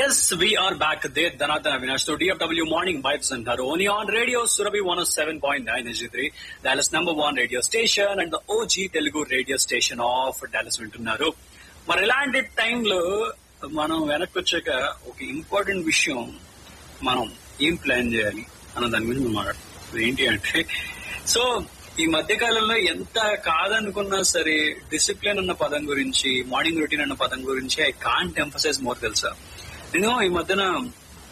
Yes, we are back there. Dhanatan Avinash. So DFW Morning Vibes అంటారు only on radio Surabhi one seven point nine three Dallas number one radio station and the OG Telugu radio station of Dallas వింటున్నారు మరి ఇలాంటి టైంలో మనం వెనక్కి వచ్చాక ఒక important విషయం మనం ఏం ప్లాన్ చేయాలి అన్న దాని గురించి మనం మాట్లాడుతాం ఏంటి అంటే సో ఈ మధ్య కాలంలో ఎంత కాదనుకున్నా సరే డిసిప్లిన్ అన్న పదం గురించి మార్నింగ్ రొటీన్ అన్న పదం గురించి ఐ కాంట్ ఎంఫసైజ్ మోర్ తెలుసా నేను ఈ మధ్యన